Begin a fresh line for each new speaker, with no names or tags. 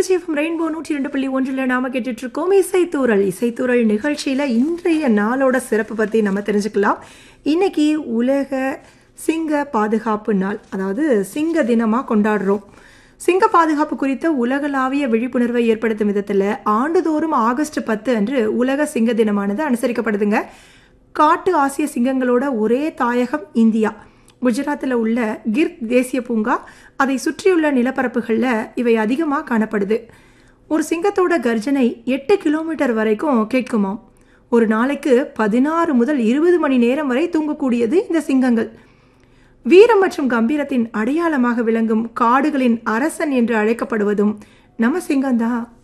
Trichy FM rainbow நூற்றி ரெண்டு புள்ளி ஒன்றில் நாம கேட்டுட்டு இருக்கோம் இசைத்தூரல் இசைத்தூரல் நிகழ்ச்சியில இன்றைய நாளோட சிறப்பு பத்தி நம்ம தெரிஞ்சுக்கலாம் இன்னைக்கு உலக சிங்க பாதுகாப்பு நாள் அதாவது சிங்க தினமா கொண்டாடுறோம் சிங்க பாதுகாப்பு குறித்த உலகளாவிய விழிப்புணர்வை ஏற்படுத்தும் விதத்தில் ஆண்டுதோறும் ஆகஸ்ட் பத்து அன்று உலக சிங்க தினமானது அனுசரிக்கப்படுதுங்க காட்டு ஆசிய சிங்கங்களோட ஒரே தாயகம் இந்தியா குஜராத்தில் உள்ள கிர் தேசிய பூங்கா அதை சுற்றியுள்ள நிலப்பரப்புகளில் இவை அதிகமாக காணப்படுது ஒரு சிங்கத்தோட கர்ஜனை எட்டு கிலோமீட்டர் வரைக்கும் கேட்குமாம் ஒரு நாளைக்கு பதினாறு முதல் இருபது மணி நேரம் வரை தூங்கக்கூடியது இந்த சிங்கங்கள் வீரம் மற்றும் கம்பீரத்தின் அடையாளமாக விளங்கும் காடுகளின் அரசன் என்று அழைக்கப்படுவதும் நம்ம சிங்கம்தான்